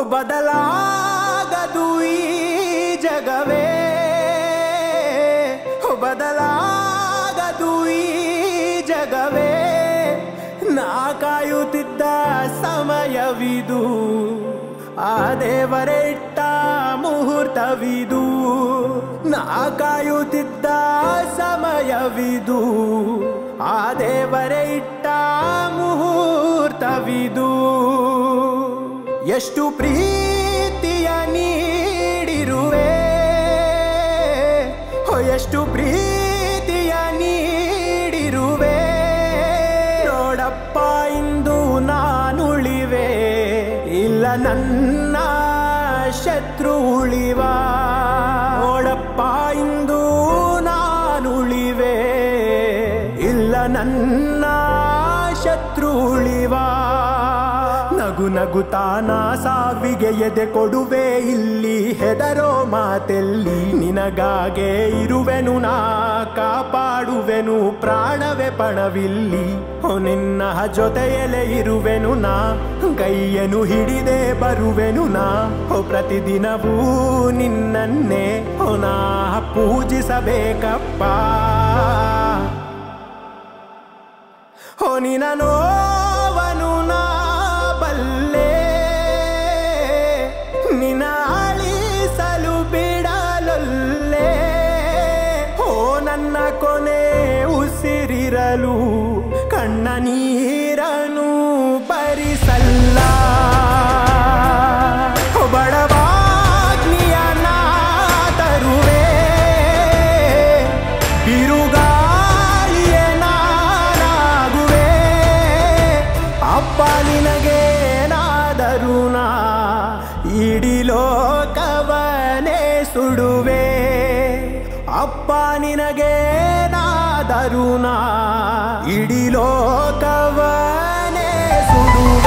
ಬದಲಾಗದು ಈ ಜಗವೇ ಓ ಬದಲಾಗದು ಈ ಜಗವೇ ನಾ ಕಾಯುತ್ತಿದ್ದ ಸಮಯವಿದು ಆ ದೇವರೇ ಇಟ್ಟ ಮುಹೂರ್ತವಿದು ನಾ ಕಾಯುತ್ತಿದ್ದ ಸಮಯವಿದು ಆ ದೇವರೇ ಇಟ್ಟ ಮುಹೂರ್ತವಿದು ಎಷ್ಟು ಪ್ರೀತಿಯ ನೀಡಿರುವೆ ಹೋ ಎಷ್ಟು ಪ್ರೀತಿಯ ನೀಡಿರುವೆ ನೋಡಪ್ಪ ಇಂದು ನಾನುಳಿವೆ ಇಲ್ಲ ನನ್ನ ಶತ್ರು ಉಳಿವ ನೋಡಪ್ಪ ಇಂದು ನಾನುಳಿವೆ ಇಲ್ಲ ನನ್ನ ಶತ್ರು ಉಳಿವ ನಗು ನಗುತ್ತಾನ ಸಾವಿಗೆ ಎದೆ ಕೊಡುವೆ ಇಲ್ಲಿ ಹೆದರೋ ಮಾತೆಲ್ಲಿ ನಿನಗಾಗೆ ಇರುವೆನು ನಾ ಕಾಪಾಡುವೆನು ಪ್ರಾಣವೇ ಪಣವಿಲ್ಲಿ ಓ ನಿನ್ನ ಜೊತೆಯಲೆ ಇರುವೆನು ನಾ ಕೈಯನ್ನು ಹಿಡಿದೆ ಬರುವೆನು ನಾ ಓ ಪ್ರತಿದಿನವೂ ನಿನ್ನನ್ನೇ ಓ ನಾ ಪೂಜಿಸಬೇಕಪ್ಪ ಓ ನಿನ ನೋವನು ನಾ ಬಲ್ಲೆ ನಿನ ಅಳಿಸಲು ಬಿಡಲೊಲ್ಲೆ ಓ ನನ್ನ ಕೊನೆ ಉಸಿರಿರಲು ಕಣ್ಣ ನೀರನು ಬರಿಸಲ್ಲ ಓ ಬಡವಾಗ್ನಿಯ ನಾ ತರುವೆ ಬಿರುಗಾಳಿಯೇ ನಾನಾಗುವೆ ಅಪ್ಪ ನಿನಗೇನಾದರೂ ನಾ ಇಡೀ ಲೋಕವನೇ ಸುಡುವೆ ಅಪ್ಪ ನಿನಗೇನಾದರೂ ನಾ ಇಡೀ ಲೋಕವನೇ ಸುಡುವೆ